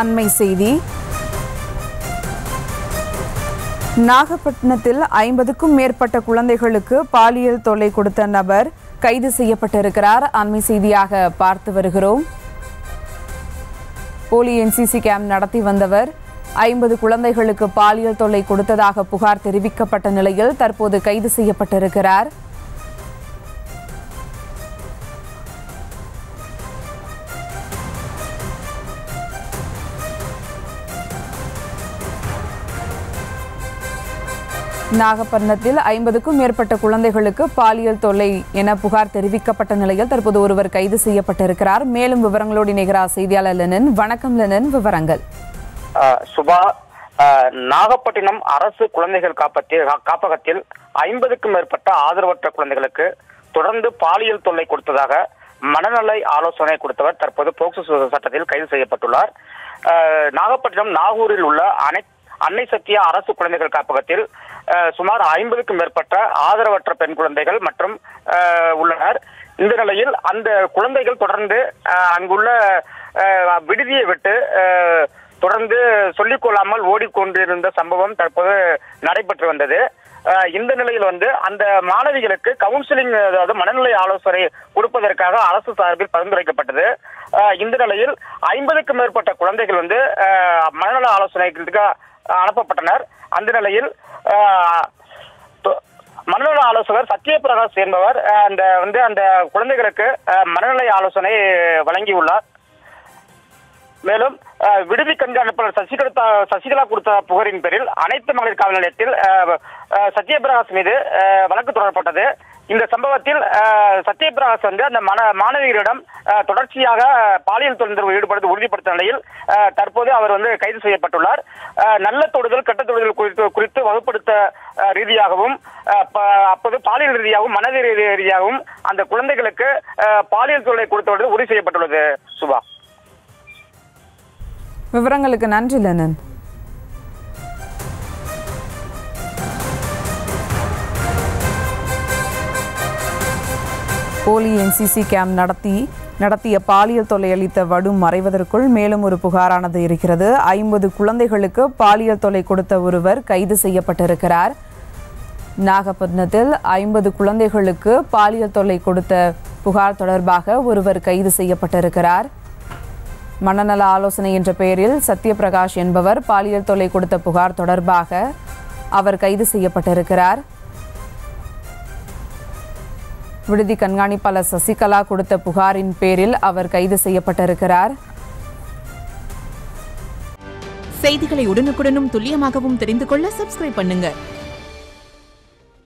அண்மை செய்தி நாகப்பட்டினத்தில் ஐம்பதுக்கும் மேற்பட்ட குழந்தைகளுக்கு பாலியல் தொல்லை கொடுத்த நபர் கைது செய்யப்பட்டிருக்கிறார் அண்மை செய்தியாக பார்த்து வருகிறோம் போலி என்சிசி கேம்ப் நடத்தி வந்தவர் ஐம்பது குழந்தைகளுக்கு பாலியல் தொல்லை கொடுத்ததாக புகார் தெரிவிக்கப்பட்ட நிலையில் தற்போது கைது செய்யப்பட்டிருக்கிறார் நாகப்பட்டினத்தில் ஐம்பதுக்கும் மேற்பட்ட குழந்தைகளுக்கு பாலியல் தொல்லை என புகார் தெரிவிக்கப்பட்ட நிலையில் தற்போது ஒருவர் கைது செய்யப்பட்டிருக்கிறார் மேலும் விவரங்களோடு இணைகிறார் செய்தியாளர் லெனின் வணக்கம் லெனின் விவரங்கள் ஆஹ் சுபா ஆஹ் நாகப்பட்டினம் அரசு குழந்தைகள் காப்பத்தில் காப்பகத்தில் ஐம்பதுக்கும் மேற்பட்ட ஆதரவற்ற குழந்தைகளுக்கு தொடர்ந்து பாலியல் தொல்லை கொடுத்ததாக மனநலை ஆலோசனை கொடுத்தவர் தற்போது போக்சோ சட்டத்தில் கைது செய்யப்பட்டுள்ளார் ஆஹ் நாகப்பட்டினம் நாகூரில் உள்ள அனை அன்னை சத்தியா அரசு குழந்தைகள் காப்பகத்தில் ஆஹ் சுமார் ஐம்பதுக்கும் மேற்பட்ட ஆதரவற்ற பெண் குழந்தைகள் மற்றும் ஆஹ் உள்ளனர் இந்த நிலையில் அந்த குழந்தைகள் தொடர்ந்து ஆஹ் அங்குள்ள ஆஹ் விடுதியை விட்டு ஆஹ் தொடர்ந்து சொல்லிக் கொள்ளாமல் ஓடிக்கொண்டிருந்த சம்பவம் தற்போது நடைபெற்று வந்தது அஹ் இந்த நிலையில் வந்து அந்த மாணவிகளுக்கு கவுன்சிலிங் அதாவது மனநிலை ஆலோசனை கொடுப்பதற்காக அரசு சார்பில் பரிந்துரைக்கப்பட்டது அஹ் இந்த நிலையில் ஐம்பதுக்கும் மேற்பட்ட குழந்தைகள் வந்து அஹ் மனநல ஆலோசனைக்கு அனுப்பப்பட்டனர் அந்த நிலையில் அஹ் தொ- மனநல ஆலோசகர் சத்யபிரகாஷ் என்பவர் அஹ் அந்த வந்து அந்த குழந்தைகளுக்கு அஹ் மனநிலை ஆலோசனை வழங்கியுள்ளார் மேலும் அஹ், விடுதி கண்காணிப்பாளர் சசிகலா சசிகலா கொடுத்த புகாரின் பேரில் அனைத்து மகளிர் காவல் நிலையத்தில் அஹ், அஹ், சத்யபிரகாஷ் மீது அஹ், வழக்கு தொடரப்பட்டது இந்த சம்பவத்தில் அஹ், சத்யபிரகாஷ் வந்து அந்த மன மாணவியரிடம் அஹ், தொடர்ச்சியாக பாலியல் தொழில்நுட்ப ஈடுபடுத்த உறுதிப்படுத்த நிலையில் அஹ், தற்போது அவர் வந்து கைது செய்யப்பட்டுள்ளார் அஹ், நல்ல தொடுதல் கெட்ட தொடுதல் குறித்து குறித்து வகுப்படுத்த அஹ், ரீதியாகவும் அஹ், ப- அப்போது பாலியல் ரீதியாகவும் மனதில் ரீதியாகவும் அந்த குழந்தைகளுக்கு அஹ், பாலியல் தொழிலை கொடுத்துள்ளது உறுதி செய்யப்பட்டுள்ளது சுபா விவரங்களுக்கு நன்றி லெனின் போலி என்சிசி கேம்ப் நடத்தி நடத்திய பாலியல் தொல்லை அளித்த வடு மறைவதற்குள் மேலும் ஒரு புகாரானது இருக்கிறது ஐம்பது குழந்தைகளுக்கு பாலியல் தொல்லை கொடுத்த ஒருவர் கைது செய்யப்பட்டிருக்கிறார் நாகப்பட்டினத்தில் ஐம்பது குழந்தைகளுக்கு பாலியல் தொல்லை கொடுத்த புகார் தொடர்பாக ஒருவர் கைது செய்யப்பட்டிருக்கிறார் மனநல ஆலோசனை என்ற பெயரில் சத்யபிரகாஷ் என்பவர் பாலியல் தொல்லை கொடுத்த புகார் தொடர்பாக அவர் கைது செய்யப்பட்டிருக்கிறார் விடுதி கண்காணிப்பாளர் சசிகலா கொடுத்த புகாரின் பேரில் அவர் கைது செய்யப்பட்டிருக்கிறார் செய்திகளை உடனுக்குடனும் துல்லியமாகவும் தெரிந்து கொள்ள சப்ஸ்கிரைப் பண்ணுங்க